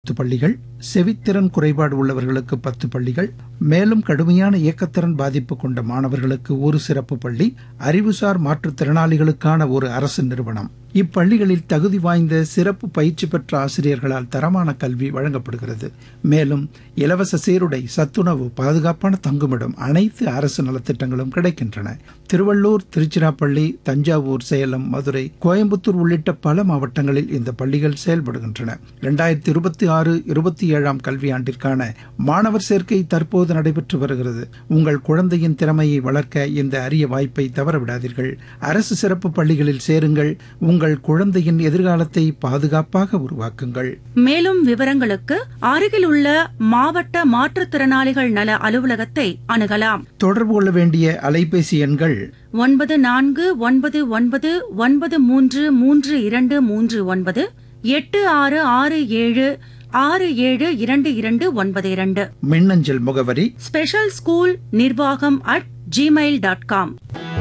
பத்து பள்ளிகள் செவித்திறன் குறைபாடு உள்ளவர்களுக்கு பத்து பள்ளிகள் மேலும் கடுமையான இயக்கத்திறன் பாதிப்பு கொண்ட மாணவர்களுக்கு ஒரு சிறப்பு பள்ளி அறிவுசார் மாற்றுத்திறனாளிகளுக்கான ஒரு அரசு நிறுவனம் இப்பள்ளிகளில் தகுதி வாய்ந்த சிறப்பு பயிற்சி பெற்ற ஆசிரியர்களால் தரமான கல்வி வழங்கப்படுகிறது மேலும் இலவச சீருடை சத்துணவு பாதுகாப்பான தங்குமிடம் அனைத்து அரசு நலத்திட்டங்களும் கிடைக்கின்றன திருவள்ளூர் திருச்சிராப்பள்ளி தஞ்சாவூர் சேலம் மதுரை கோயம்புத்தூர் உள்ளிட்ட பல மாவட்டங்களில் இந்த பள்ளிகள் செயல்படுகின்றன இரண்டாயிரத்தி இருபத்தி ஆறு இருபத்தி ஏழாம் கல்வியாண்டிற்கான மாணவர் சேர்க்கை தற்போது நடைபெற்று வருகிறது உங்கள் குழந்தையின் திறமையை வளர்க்க இந்த அரிய வாய்ப்பை தவறவிடாதீர்கள் அரசு சிறப்பு பள்ளிகளில் சேருங்கள் உங்கள் குழந்தையின் எதிர்காலத்தை பாதுகாப்பாக உருவாக்குங்கள் மேலும் விவரங்களுக்கு அருகில் உள்ள மாவட்ட மாற்றுத்திறனாளிகள் நல அலுவலகத்தை அணுகலாம் தொடர்பு கொள்ள வேண்டிய அலைபேசி எண்கள் ஒன்பது நான்கு ஒன்பது ஒன்பது ஒன்பது மூன்று மூன்று இரண்டு மூன்று ஒன்பது எட்டு ஆறு ஆறு ஏழு ஆறு ஏழு இரண்டு இரண்டு ஒன்பது இரண்டு மின்னஞ்சல் முகவரி ஸ்பெஷல் ஸ்கூல் நிர்வாகம் at Gmail dot com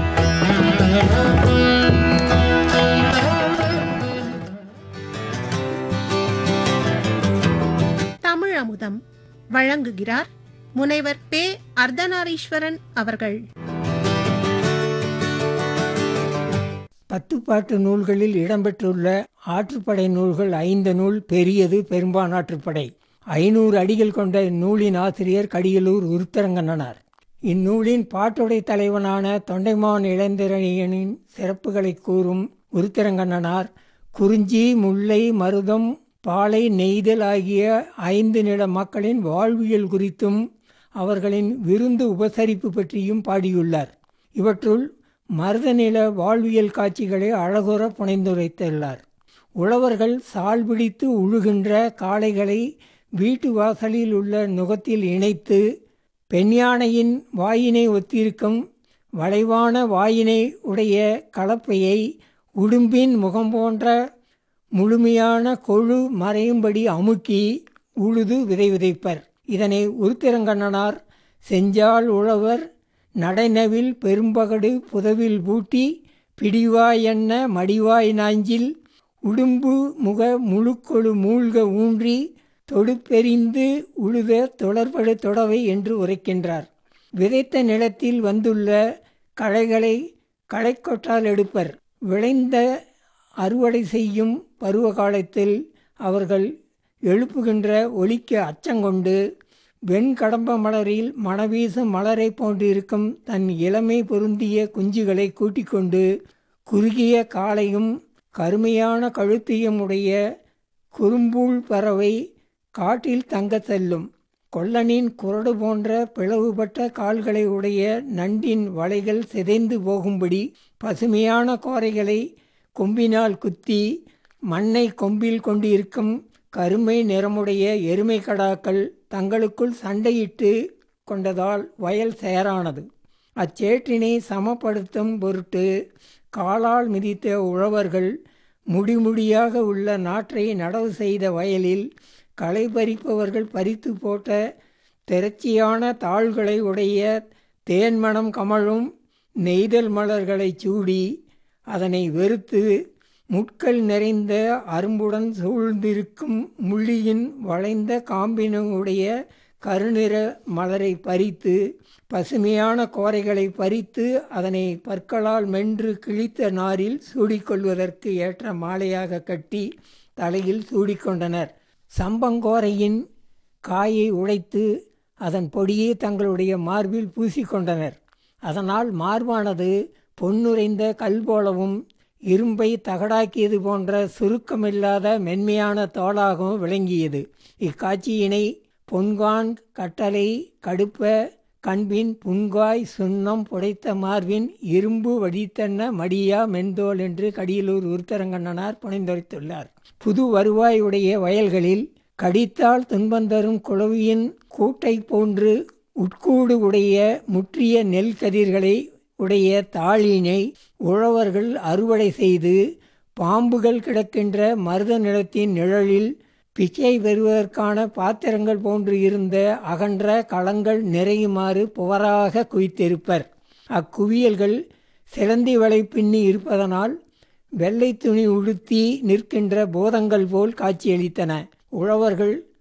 Tamil Amudham வழங்குகிறார் முனைவர் பே அர்த்தநாரீஸ்வரன் அவர்கள் பத்துப்பாட்டு நூல்களில் இடம்பெற்றுள்ள ஆற்றுப்படை நூல்கள் ஐந்து நூல் பெரியது பெரும்பானாற்றுப்படை ஐநூறு அடிகள் கொண்ட இந்நூலின் ஆசிரியர் கடியலூர் உருத்தரங்கண்ணனார் இந்நூலின் பாட்டுடை தலைவனான தொண்டைமான் இளந்திரணியனின் சிறப்புகளை கூறும் உருத்திரங்கண்ணனார் குறிஞ்சி முல்லை மருதம் பாலை நெய்தல் ஆகிய ஐந்து நில மக்களின் வாழ்வியல் குறித்தும் அவர்களின் விருந்து உபசரிப்பு பற்றியும் பாடியுள்ளார் இவற்றுள் மருதநில வாழ்வியல் காட்சிகளை அழகுற புனைந்துரைத்துள்ளார் உழவர்கள் சால் பிடித்து உழுகின்ற காளைகளை வீட்டு வாசலில் உள்ள நுகத்தில் இணைத்து பெண் யானையின் வாயினை ஒத்திருக்கும் வளைவான வாயினை உடைய கலப்பையை உடும்பின் முகம் போன்ற முழுமையான கொழு மறையும்படி அமுக்கி உழுது விதை விதைப்பர் இதனை உருத்திரங்கண்ணனார் செஞ்சால் உழவர் நடைநவில் பெரும்பகடு புதவில் பூட்டி பிடிவாய் எண்ண மடிவாய் நாஞ்சில் உடும்பு முக முழுக்கொழு மூழ்க ஊன்றி தொடுப்பெறிந்து உழுத தொடர்படு தொடவை என்று உரைக்கின்றார் விதைத்த நிலத்தில் வந்துள்ள களைகளை களைக்கொட்டால் எடுப்பர் விளைந்த அறுவடை செய்யும் பருவ காலத்தில் அவர்கள் எழுப்புகின்ற ஒலிக்கு அச்சங்கொண்டு வெண்கடம்ப மலரில் மணவீசும் மலரை போன்றிருக்கும் தன் இளமை பொருந்திய குஞ்சுகளை கூட்டிக் கொண்டு குறுகிய காலையும் கருமையான கழுத்தையும் உடைய குறும்பூள் பறவை காட்டில் தங்க செல்லும் கொல்லனின் குரடு போன்ற பிளவுபட்ட கால்களை உடைய நண்டின் வலைகள் சிதைந்து போகும்படி பசுமையான கோரைகளை கொம்பினால் குத்தி மண்ணை கொம்பில் கொண்டிருக்கும் கருமை நிறமுடைய எருமை கடாக்கள் தங்களுக்குள் சண்டையிட்டு கொண்டதால் வயல் சேரானது அச்சேற்றினை சமப்படுத்தும் பொருட்டு காலால் மிதித்த உழவர்கள் முடிமுடியாக உள்ள நாற்றை நடவு செய்த வயலில் களை பறிப்பவர்கள் பறித்து போட்ட திரட்சியான தாள்களை உடைய தேன்மணம் கமழும் நெய்தல் மலர்களை சூடி அதனை வெறுத்து முட்கள் நிறைந்த அரும்புடன் சூழ்ந்திருக்கும் முள்ளியின் வளைந்த காம்பினுடைய கருநிற மலரை பறித்து பசுமையான கோரைகளை பறித்து அதனை பற்களால் மென்று கிழித்த நாரில் சூடிக்கொள்வதற்கு ஏற்ற மாலையாக கட்டி தலையில் சூடிக்கொண்டனர் சம்பங்கோரையின் காயை உடைத்து அதன் பொடியை தங்களுடைய மார்பில் பூசிக்கொண்டனர் அதனால் மார்பானது பொன்னுரைந்த கல் போலவும் இரும்பை தகடாக்கியது போன்ற சுருக்கமில்லாத மென்மையான தோளாகவும் விளங்கியது இக்காட்சியினை பொன்கான் கட்டளை கடுப்ப கண்பின் புன்காய் சுண்ணம் புடைத்த மார்பின் இரும்பு வடித்தன்ன மடியா மென்தோல் என்று கடியலூர் உருத்தரங்கண்ணனார் புனைந்துரைத்துள்ளார் புது வருவாய் உடைய வயல்களில் கடித்தால் துன்பந்தரும் குளவியின் கூட்டை போன்று உட்கூடு உடைய முற்றிய நெல் கதிர்களை உடைய தாளினை உழவர்கள் அறுவடை செய்து பாம்புகள் கிடக்கின்ற மருத நிலத்தின் நிழலில் பிச்சை பெறுவதற்கான பாத்திரங்கள் போன்று இருந்த அகன்ற களங்கள் நிறையுமாறு புவராக குவித்திருப்பர் அக்குவியல்கள் சிலந்தி வலை பின்னி இருப்பதனால் வெள்ளை துணி உடுத்தி நிற்கின்ற போதங்கள் போல் காட்சியளித்தன உழவர்கள்